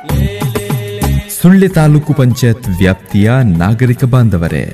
ಸುಳ್ಯ ತಾಲೂಕು ಪಂಚಾಯತ್ ವ್ಯಾಪ್ತಿಯ ನಾಗರಿಕ ಬಾಂಧವರೇ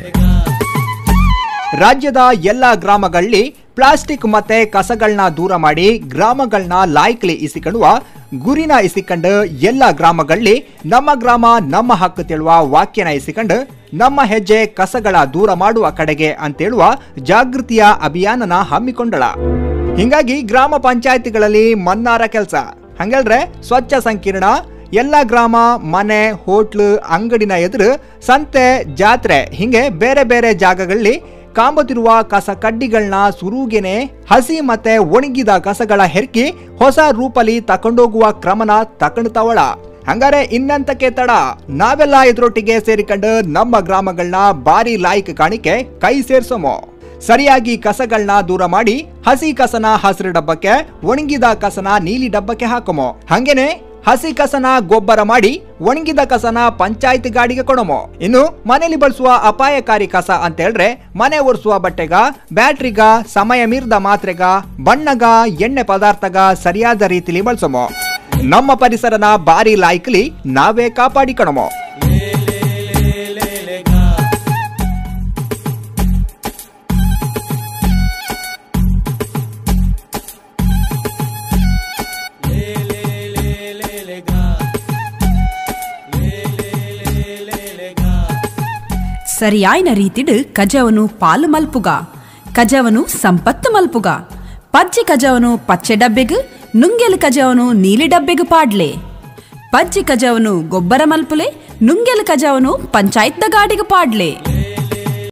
ರಾಜ್ಯದ ಎಲ್ಲ ಗ್ರಾಮಗಳಲ್ಲಿ ಪ್ಲಾಸ್ಟಿಕ್ ಮತ್ತೆ ಕಸಗಳನ್ನ ದೂರ ಮಾಡಿ ಗ್ರಾಮಗಳನ್ನ ಲಾಯ್ಕ್ಲಿ ಇಸಿಕೊಳ್ಳುವ ಗುರಿನ ಇಸಿಕೊಂಡು ಎಲ್ಲ ಗ್ರಾಮಗಳಲ್ಲಿ ನಮ್ಮ ಗ್ರಾಮ ನಮ್ಮ ಹಕ್ಕು ತಿಳುವ ವಾಕ್ಯನ ಇಸಿಕೊಂಡು ನಮ್ಮ ಹೆಜ್ಜೆ ಕಸಗಳ ದೂರ ಮಾಡುವ ಕಡೆಗೆ ಅಂತೇಳುವ ಜಾಗೃತಿಯ ಅಭಿಯಾನನ ಹಮ್ಮಿಕೊಂಡಳ ಹಿಂಗಾಗಿ ಗ್ರಾಮ ಪಂಚಾಯತಿಗಳಲ್ಲಿ ಮನ್ನಾರ ಕೆಲಸ ಹಂಗಲ್ರೆ ಸ್ವಚ್ಛ ಸಂಕೀರ್ಣ ಎಲ್ಲ ಗ್ರಾಮ ಮನೆ ಹೋಟ್ಲು ಅಂಗಡಿನ ಎದುರು ಸಂತೆ ಜಾತ್ರೆ ಹಿಂಗೆ ಬೇರೆ ಬೇರೆ ಜಾಗಗಳಲ್ಲಿ ಕಾಂಬತಿರುವ ಕಸ ಕಡ್ಡಿಗಳನ್ನ ಸುರುಗೆನೆ ಹಸಿ ಮತ್ತೆ ಒಣಗಿದ ಕಸಗಳ ಹೆರ್ಕಿ ಹೊಸ ರೂಪಲಿ ತಕೊಂಡೋಗುವ ಕ್ರಮನ ತಕೊಂಡ್ತಾವಳ ಹಂಗಾರೆ ಇನ್ನಂತಕ್ಕೆ ತಡ ನಾವೆಲ್ಲ ಇದ್ರೊಟ್ಟಿಗೆ ಸೇರಿಕೊಂಡು ನಮ್ಮ ಗ್ರಾಮಗಳನ್ನ ಬಾರಿ ಲಾಯ್ಕ್ ಕಾಣಿಕೆ ಕೈ ಸೇರ್ಸೋಮೋ ಸರಿಯಾಗಿ ಕಸಗಳನ್ನ ದೂರ ಮಾಡಿ ಹಸಿ ಕಸನ ಹಸಿರು ಡಬ್ಬಕ್ಕೆ ಒಣಗಿದ ಕಸನ ನೀಲಿ ಡಬ್ಬಕ್ಕೆ ಹಾಕೋಮೋ ಹಂಗೇನೆ ಹಸಿ ಕಸನ ಗೊಬ್ಬರ ಮಾಡಿ ಒಣಗಿದ ಕಸನ ಪಂಚಾಯತ್ ಗಾಡಿಗೆ ಕೊಡೋಮೋ ಇನ್ನು ಮನೆಯಲ್ಲಿ ಬಳಸುವ ಅಪಾಯಕಾರಿ ಕಸ ಅಂತ ಹೇಳಿದ್ರೆ ಮನೆ ಒರೆಸುವ ಬಟ್ಟೆಗ ಬ್ಯಾಟ್ರಿಗ ಸಮಯ ಮೀರಿದ ಮಾತ್ರೆಗ ಬಣ್ಣಗ ಎಣ್ಣೆ ಪದಾರ್ಥಗ ಸರಿಯಾದ ರೀತಿಲಿ ಬಳಸೋಮೋ ನಮ್ಮ ಪರಿಸರನ ಬಾರಿ ಲಾಯ್ಕಲಿ ನಾವೇ ಕಾಪಾಡಿಕೊಳಮೋ ಸರಿಯಾಯ್ನ ರೀತಿಡ್ ಕಜವನು ಪಾಲು ಮಲ್ಪುಗ ಕಜವನು ಸಂಪತ್ತು ಮಲ್ಪುಗ ಪಜ್ಜಿ ಕಜವನು ಪಚ್ಚೆ ಡಬ್ಬೆಗ್ ನುಂಗೆಲ್ ಕಜವನು ನೀಲಿ ಡಬ್ಬೆಗ್ ಪಾಡ್ಲೆ ಪಜ್ಜಿ ಕಜವನು ಗೊಬ್ಬರ ಮಲ್ಪುಲೆ ನುಂಗೆಲ್ ಕಜವನು ಪಂಚಾಯತ್ ಗಾಡಿಗೆ ಪಾಡ್ಲೆ